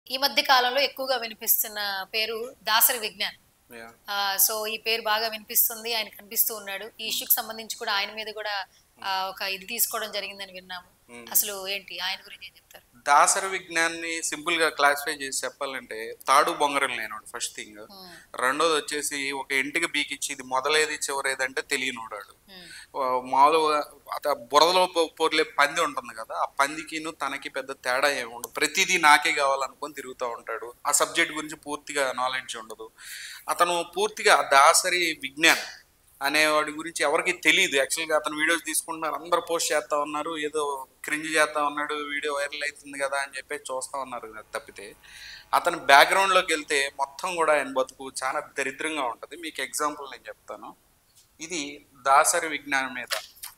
ఈ మధ్య కాలంలో ఎక్కువగా వినిపిస్తున్న పేరు దాసరి విజ్ఞాన్ Yeah. ఆ, సో ఈ పేరు బాగా వినిపిస్తుంది ఆయన కనిపిస్తూ ఉన్నాడు ఈ ఇష్యూకి సంబంధించి కూడా ఆయన మీద కూడా ఆ, ఒక ఇది తీసుకోవడం జరిగిందని విన్నాము అసలు ఏంటి ఆయన గురించి ఏం చెప్తారు దాసరి విజ్ఞాన్ని సింపుల్ గా క్లాసిఫై చేసి చెప్పాలంటే తాడు బొంగరం లేనోడు ఫస్ట్ థింగ్ Hmm. రెండోది వచ్చేసి ఒక ఇంటికి బీకిచ్చి ఇది మొదలేది చివరేదంటే తెలియనోడాడు Hmm. మామూలుగా అత- బురదలో పొ- పొర్లే పంది ఉంటుంది కదా ఆ పందికిను తనకి పెద్ద తేడా ఏమి ఉండదు ప్రతిదీ నాకే కావాలనుకొని తిరుగుతూ ఉంటాడు ఆ సబ్జెక్ట్ గురించి పూర్తిగా నాలెడ్జ్ ఉండదు అతను పూర్తిగా దాసరి విజ్ఞాన్ అనేవాడి గురించి ఎవరికి తెలియదు యాక్చువల్గా అతను వీడియోస్ తీసుకుంటున్నారు అందరు పోస్ట్ చేస్తా ఉన్నారు ఏదో క్రింజ్ చేస్తా ఉన్నాడు వీడియో వైరల్ అవుతుంది కదా అని చెప్పి చూస్తా ఉన్నారు కదా తప్పితే అతని బ్యాక్గ్రౌండ్లోకి వెళ్తే మొత్తం కూడా ఆయన బతుకు చాలా దరిద్రంగా ఉంటుంది మీకు ఎగ్జాంపుల్ నేను చెప్తాను ఇది దాసరి విజ్ఞానం మీద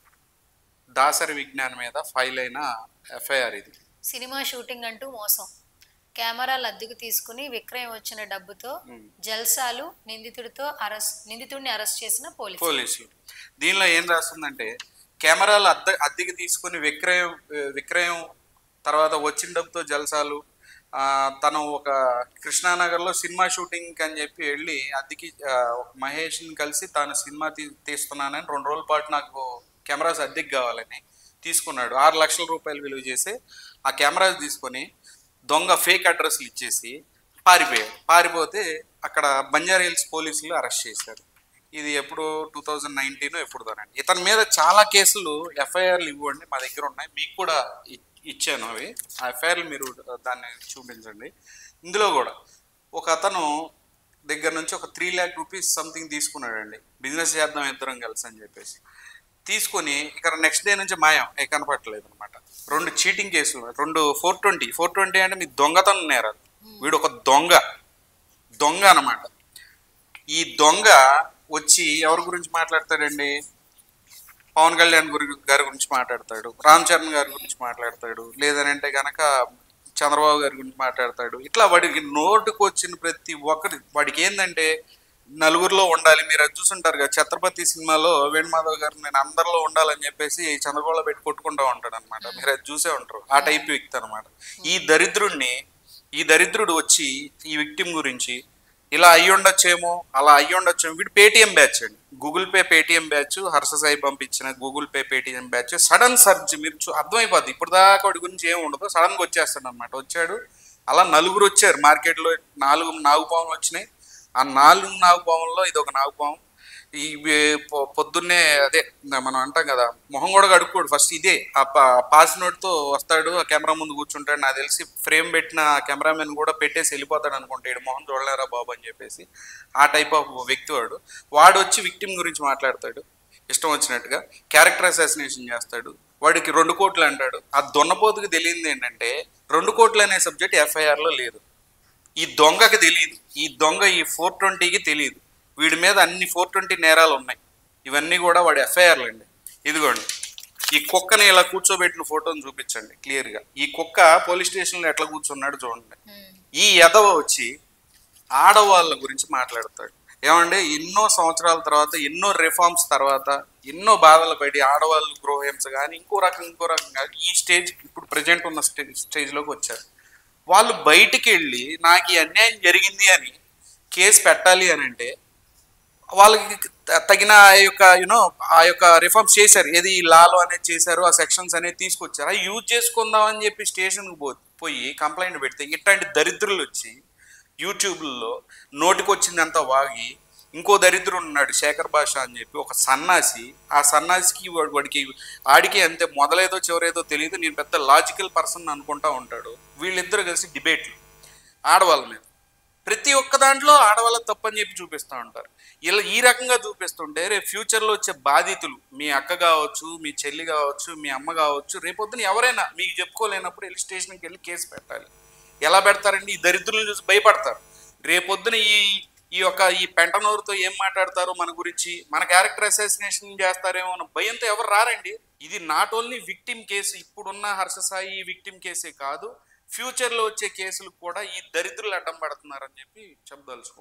దాసరి విజ్ఞానం మీద ఫైల్ అయిన ఎఫ్ఐఆర్ ఇది సినిమా షూటింగ్ అంటూ మోసం కెమెరాలు అద్దెకు తీసుకుని విక్రయం వచ్చిన డబ్బుతో జల్సాలు నిందితుడితో అరెస్ట్ నిందితుడిని అరెస్ట్ చేసిన పోలీసు పోలీసులు దీనిలో ఏం రాస్తుందంటే కెమెరాలు అద్దె అద్దెకి తీసుకుని విక్రయం విక్రయం తర్వాత వచ్చిన డబ్బుతో జల్సాలు ఆ, తను ఒక కృష్ణానగర్లో సినిమా షూటింగ్ అని చెప్పి వెళ్ళి అద్దెకి ఆ, ఒక మహేష్ని కలిసి తాను సినిమా తీ తీస్తున్నానని రెండు రోజుల పాటు నాకు కెమెరాస్ అద్దెకి కావాలని తీసుకున్నాడు ఆరు లక్షల రూపాయలు విలువ చేసి ఆ కెమెరాస్ తీసుకొని దొంగ ఫేక్ అడ్రస్లు ఇచ్చేసి పారిపోయాడు పారిపోతే అక్కడ బంజారా హిల్స్ పోలీసులు అరెస్ట్ చేశారు ఇది ఎప్పుడు టూ థౌజండ్ నైన్టీన్ ఎప్పుడుదోనండి ఇతని మీద చాలా కేసులు ఎఫ్ఐఆర్లు ఇవ్వండి మా దగ్గర ఉన్నాయి మీకు కూడా ఇ- ఇచ్చాను అవి ఆ ఎఫ్ఐఆర్లు మీరు దాన్ని చూపించండి ఇందులో కూడా ఒక అతను దగ్గర నుంచి ఒక త్రీ ల్యాక్ రూపీస్ సంథింగ్ తీసుకున్నాడండి బిజినెస్ చేద్దాం ఇద్దరం కలిసి అని చెప్పేసి తీసుకొని ఇక్కడ నెక్స్ట్ డే నుంచి మాయం ఏ కనపడలేదు అనమాట రెండు చీటింగ్ కేసులు రెండు ఫోర్ ట్వంటీ ఫోర్ ట్వంటీ అంటే మీ దొంగతనం నేరాలు వీడు ఒక దొంగ దొంగ అన్నమాట ఈ దొంగ వచ్చి ఎవరి గురించి మాట్లాడతాడండి పవన్ కళ్యాణ్ గురి గారి గురించి మాట్లాడతాడు రామ్ చరణ్ గారి గురించి మాట్లాడతాడు లేదనంటే గనక చంద్రబాబు గారి గురించి మాట్లాడతాడు ఇట్లా వాడికి నోటుకు వచ్చిన ప్రతి ఒక్కటి వాడికి ఏంటంటే నలుగురిలో ఉండాలి మీరు అది చూసుంటారు కదా ఛత్రపతి సినిమాలో వేణుమాధవ్ గారు నేను అందరిలో ఉండాలని చెప్పేసి చంద్రబాబులో పెట్టి కొట్టుకుంటా ఉంటాడు అనమాట మీరు అది చూసే ఉంటారు ఆ టైప్ వ్యక్తి అనమాట ఈ దరిద్రుడిని ఈ దరిద్రుడు వచ్చి ఈ విక్టిమ్ గురించి ఇలా అయ్యి ఉండొచ్చేమో అలా అయ్యి ఉండొచ్చేమో వీడు పేటిఎం బ్యాచ్ అండి Google pay Paytm batch Harsha Sai పంపించిన Google pay Paytm batch sudden surge మీరు చూ- అర్థమైపోద్ది ఇప్పుడు దాకా వాడి గురించి ఏమి ఉండదు సడన్ గా వచ్చేస్తాడు అనమాట వచ్చాడు అలా నలుగురు వచ్చారు మార్కెట్లో నాలుగు నాగుపాములు వచ్చినాయి ఆ నాలుగు నాగుపాముల్లో ఇది ఒక నాగుపాము ఈ వే- పొ- పొద్దున్నే అదే మనం అంటాం కదా మొహం కూడా కడుక్కోడు ఫస్ట్ ఇదే ఆ పా- పాస్ నోట్తో వస్తాడు ఆ కెమెరా ముందు కూర్చుంటాడు నాకు తెలిసి ఫ్రేమ్ పెట్టిన కెమెరామెన్ కూడా పెట్టేసి వెళ్ళిపోతాడు అనుకుంటాడు మొహం చూడలేరా బాబు అని చెప్పేసి ఆ టైప్ ఆఫ్ వ్యక్తి వాడు వాడు వచ్చి విక్టిమ్ గురించి మాట్లాడతాడు ఇష్టం వచ్చినట్టుగా క్యారెక్టర్ అసాసినేషన్ చేస్తాడు వాడికి రెండు కోట్లు అంటాడు ఆ దొన్నపోతుకి తెలియంది ఏంటంటే రెండు కోట్లు అనే సబ్జెక్ట్ ఎఫ్ఐఆర్లో లేదు ఈ దొంగకి తెలియదు ఈ దొంగ ఈ ఫోర్ ట్వంటీకి తెలియదు వీడి మీద అన్ని ఫోర్ ట్వంటీ నేరాలు ఉన్నాయి ఇవన్నీ కూడా వాడి ఎఫ్ఐఆర్లు అండి ఇదిగోండి ఈ కుక్కని ఇలా కూర్చోబెట్టిన ఫోటోని చూపించండి క్లియర్గా ఈ కుక్క పోలీస్ స్టేషన్లో ఎట్లా కూర్చున్నాడు చూడండి ఈ ఎదవ వచ్చి ఆడవాళ్ళ గురించి మాట్లాడతాడు ఏమంటే ఎన్నో సంవత్సరాల తర్వాత ఎన్నో రిఫార్మ్స్ తర్వాత ఎన్నో బాధలు పడి ఆడవాళ్ళు గృహహింస కానీ ఇంకో రకం ఇంకో రకం కానీ ఈ స్టేజ్ ఇప్పుడు ప్రజెంట్ ఉన్న స్టేజ్ స్టేజ్లోకి వచ్చారు వాళ్ళు బయటికి వెళ్ళి నాకు ఈ అన్యాయం జరిగింది అని కేసు పెట్టాలి అని అంటే వాళ్ళకి త- తగిన ఆ యొక్క యూనో ఆ యొక్క రిఫార్మ్స్ చేశారు ఏది ఈ లాలో అనేది చేశారు ఆ సెక్షన్స్ అనేది తీసుకొచ్చారు అవి యూజ్ చేసుకుందాం అని చెప్పి స్టేషన్కి పో పోయి కంప్లైంట్ పెడితే ఇట్లాంటి దరిద్రులు వచ్చి యూట్యూబ్లో నోటికొచ్చిందంతా వాగి ఇంకో దరిద్రుడు ఉన్నాడు శేఖర్ భాష అని చెప్పి ఒక సన్నాసి ఆ సన్నాసికి వాడు- వాడికి ఆడికి అంతే మొదలేదో చివరేదో తెలియదు నేను పెద్ద లాజికల్ పర్సన్ అనుకుంటా ఉంటాడు వీళ్ళిద్దరు కలిసి డిబేట్లు ఆడవాళ్ళ మీద ప్రతి ఒక్క దాంట్లో ఆడవాళ్ళ తప్పని చెప్పి చూపిస్తూ ఉంటారు ఇలా ఈ రకంగా చూపిస్తుంటే రేపు ఫ్యూచర్లో వచ్చే బాధితులు మీ అక్క కావచ్చు మీ చెల్లి కావచ్చు మీ అమ్మ కావచ్చు రేపొద్దున ఎవరైనా మీకు చెప్పుకోలేనప్పుడు వెళ్ళి స్టేషన్కి వెళ్ళి కేసు పెట్టాలి ఎలా పెడతారండి ఈ దరిద్రులను చూసి భయపడతారు రేపొద్దున ఈ ఈ యొక్క ఈ పెంటనోరుతో ఏం మాట్లాడతారో మన గురించి మన క్యారెక్టర్ అసాసినేషన్ చేస్తారేమో అన్న భయంతో ఎవరు రారండి ఇది నాట్ ఓన్లీ విక్టిమ్ కేసు ఇప్పుడున్న హర్షసాయి విక్టిమ్ కేసే కాదు ఫ్యూచర్లో వచ్చే కేసులు కూడా ఈ దరిద్రులు అడ్డం పడుతున్నారని చెప్పి చెప్పదలుచుకో